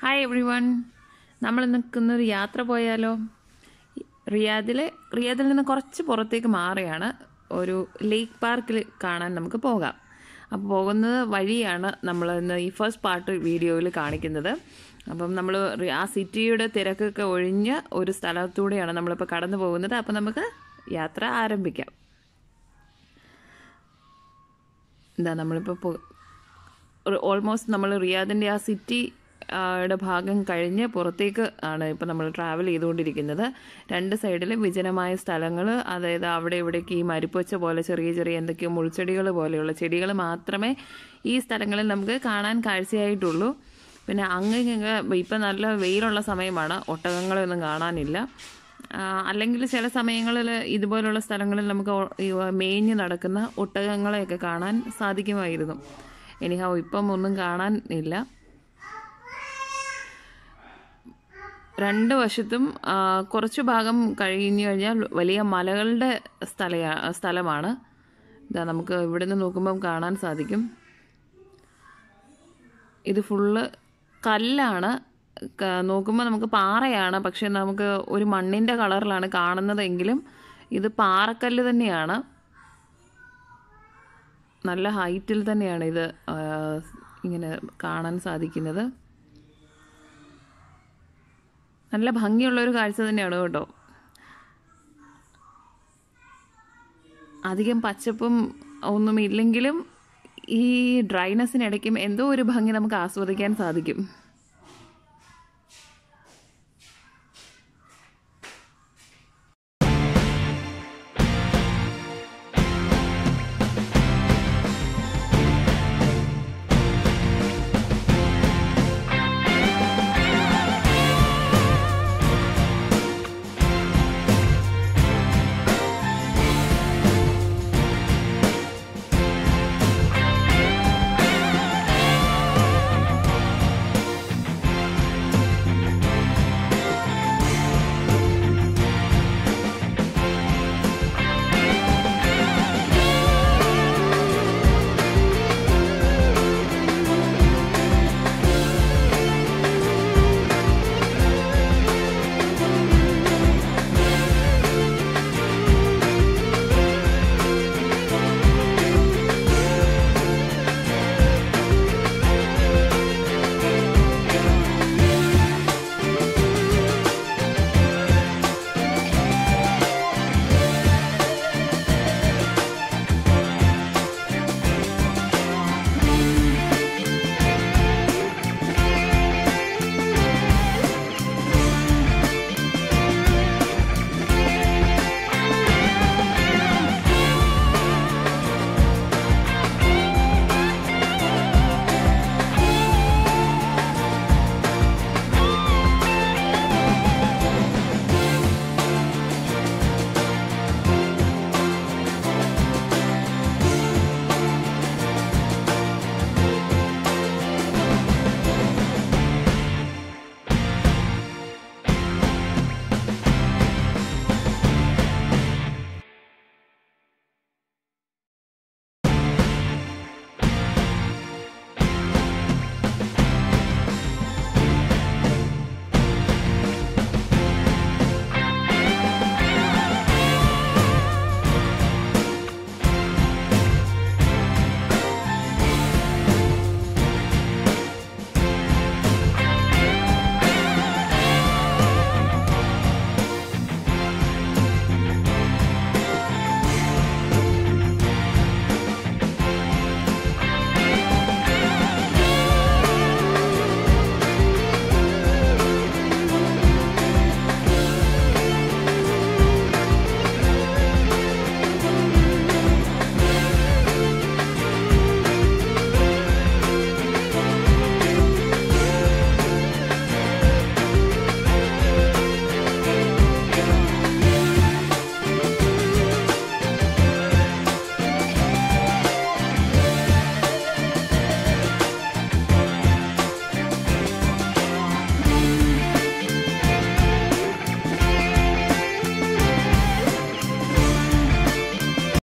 hi every one നമ്മൾ നിൽക്കുന്നൊരു യാത്ര പോയാലോ റിയാദിൽ റിയാദിൽ നിന്ന് കുറച്ച് പുറത്തേക്ക് മാറിയാണ് ഒരു ലേക്ക് പാർക്കിൽ കാണാൻ നമുക്ക് പോകാം അപ്പോൾ പോകുന്നത് വഴിയാണ് നമ്മൾ ഇന്ന് ഈ ഫസ്റ്റ് പാർട്ട് വീഡിയോയിൽ കാണിക്കുന്നത് അപ്പം നമ്മൾ ആ സിറ്റിയുടെ തിരക്കൊക്കെ ഒഴിഞ്ഞ ഒരു സ്ഥലത്തൂടെയാണ് നമ്മളിപ്പോൾ കടന്നു പോകുന്നത് അപ്പോൾ നമുക്ക് യാത്ര ആരംഭിക്കാം എന്താ നമ്മളിപ്പോൾ ഓൾമോസ്റ്റ് നമ്മൾ റിയാദിൻ്റെ ആ സിറ്റി യുടെ ഭാഗം കഴിഞ്ഞ് പുറത്തേക്ക് ആണ് ഇപ്പം നമ്മൾ ട്രാവൽ ചെയ്തുകൊണ്ടിരിക്കുന്നത് രണ്ട് സൈഡിൽ വിജനമായ സ്ഥലങ്ങൾ അതായത് അവിടെ ഇവിടേക്ക് ഈ മരിപ്പൊച്ച പോലെ ചെറിയ ചെറിയ എന്തൊക്കെയോ മുൾച്ചെടികൾ പോലെയുള്ള ചെടികൾ മാത്രമേ ഈ സ്ഥലങ്ങളിൽ നമുക്ക് കാണാൻ കാഴ്ചയായിട്ടുള്ളൂ പിന്നെ അങ്ങ് ഇപ്പം നല്ല വെയിലുള്ള സമയമാണ് ഒട്ടകങ്ങളൊന്നും കാണാനില്ല അല്ലെങ്കിൽ ചില സമയങ്ങളിൽ ഇതുപോലുള്ള സ്ഥലങ്ങളിൽ നമുക്ക് മേഞ്ഞ് നടക്കുന്ന ഒട്ടകങ്ങളെയൊക്കെ കാണാൻ സാധിക്കുമായിരുന്നു എനിഹാവ് ഇപ്പം ഒന്നും കാണാൻ ഇല്ല രണ്ട് വശത്തും കുറച്ച് ഭാഗം കഴിഞ്ഞു കഴിഞ്ഞാൽ വലിയ മലകളുടെ സ്ഥല സ്ഥലമാണ് ഇതാ നമുക്ക് ഇവിടെ നിന്ന് നോക്കുമ്പം കാണാൻ സാധിക്കും ഇത് ഫുള്ള് കല്ലാണ് നോക്കുമ്പോൾ നമുക്ക് പാറയാണ് പക്ഷെ നമുക്ക് ഒരു മണ്ണിൻ്റെ കളറിലാണ് കാണുന്നതെങ്കിലും ഇത് പാറക്കല്ല് തന്നെയാണ് നല്ല ഹൈറ്റിൽ തന്നെയാണ് ഇത് ഇങ്ങനെ കാണാൻ സാധിക്കുന്നത് നല്ല ഭംഗിയുള്ള ഒരു കാഴ്ച തന്നെയാണ് കേട്ടോ അധികം പച്ചപ്പും ഒന്നും ഇല്ലെങ്കിലും ഈ ഡ്രൈനെസ്സിനിടയ്ക്കും എന്തോ ഒരു ഭംഗി നമുക്ക് ആസ്വദിക്കാൻ സാധിക്കും